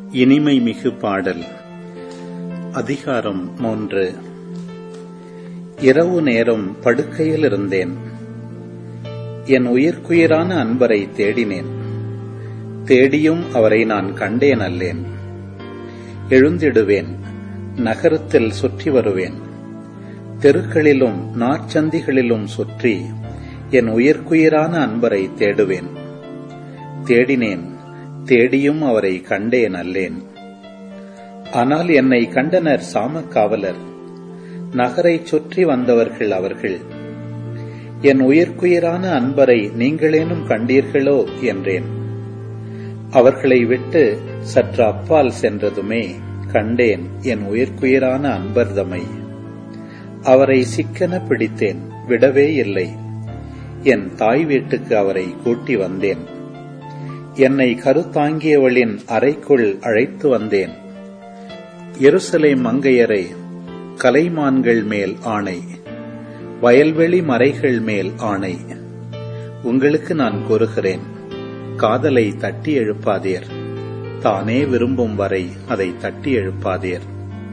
இனிமை மிகு பாடல் அதிகாரம் மூன்று இரவு நேரம் படுக்கையில் இருந்தேன் என் உயிர்க்குயிரான அன்பரை தேடினேன் தேடியும் அவரை நான் கண்டேன் அல்லேன் எழுந்திடுவேன் நகரத்தில் சுற்றி வருவேன் தெருக்களிலும் நாற்சந்திகளிலும் சுற்றி என் உயிர்க்குயிரான அன்பரை தேடுவேன் தேடினேன் தேடியும் அவரை கண்டேன் அல்லேன் ஆனால் என்னை கண்டனர் சாமக்காவலர் நகரைச் சுற்றி வந்தவர்கள் அவர்கள் என் உயிர்க்குயிரான அன்பரை நீங்களேனும் கண்டீர்களோ என்றேன் அவர்களை விட்டு சற்று அப்பால் சென்றதுமே கண்டேன் என் உயிர்க்குயிரான அன்பர்தமை அவரை சிக்கன பிடித்தேன் விடவே இல்லை என் தாய் வீட்டுக்கு அவரை கூட்டி வந்தேன் என்னை கருத்தாங்கியவளின் அறைக்குள் அழைத்து வந்தேன் எருசலை மங்கையரை கலைமான்கள் மேல் ஆணை வயல்வெளி மறைகள் மேல் ஆணை உங்களுக்கு நான் கூறுகிறேன் காதலை தட்டி எழுப்பாதீர் தானே விரும்பும் வரை அதை தட்டி எழுப்பாதீர்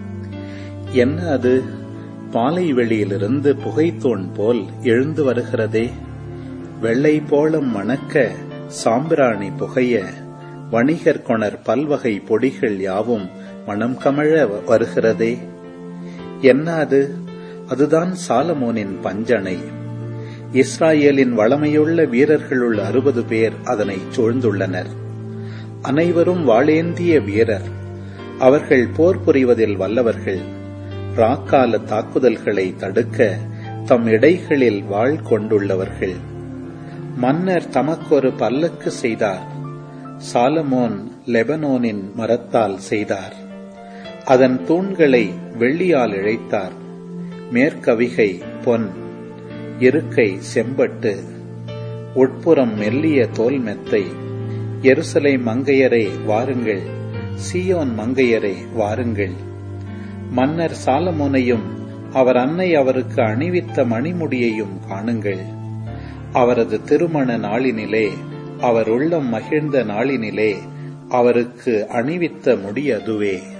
என்ன அது பாலை வெளியிலிருந்து புகைத்தோன் போல் எழுந்து வருகிறதே வெள்ளை போலம் மணக்க சாம்பிராணி புகைய வணிகர் கொணர் பல்வகை பொடிகள் யாவும் மனம் கமழ வருகிறதே என்ன அது அதுதான் சாலமோனின் பஞ்சனை இஸ்ராயேலின் வளமையுள்ள வீரர்களுள் அறுபது பேர் அதனை சூழ்ந்துள்ளனர் அனைவரும் வாளேந்திய வீரர் அவர்கள் போர் புரிவதில் வல்லவர்கள் ராக்கால தாக்குதல்களை தடுக்க தம் இடைகளில் வாழ் கொண்டுள்ளவர்கள் மன்னர் தமக்கொரு பல்லக்கு செய்தார் சாலமோன் லெபனோனின் மரத்தால் செய்தார் அதன் தூண்களை வெள்ளியால் இழைத்தார் மேற்கவிகை பொன் இருக்கை செம்பட்டு உட்புறம் மெல்லிய தோல் மெத்தை எருசலை மங்கையரே வாருங்கள் சியோன் மங்கையரே வாருங்கள் மன்னர் சாலமோனையும் அவர் அன்னை அவருக்கு அணிவித்த மணிமுடியையும் காணுங்கள் அவரது திருமண நாளினிலே அவர் உள்ளம் மகிழ்ந்த நாளினிலே அவருக்கு அணிவித்த முடி அதுவே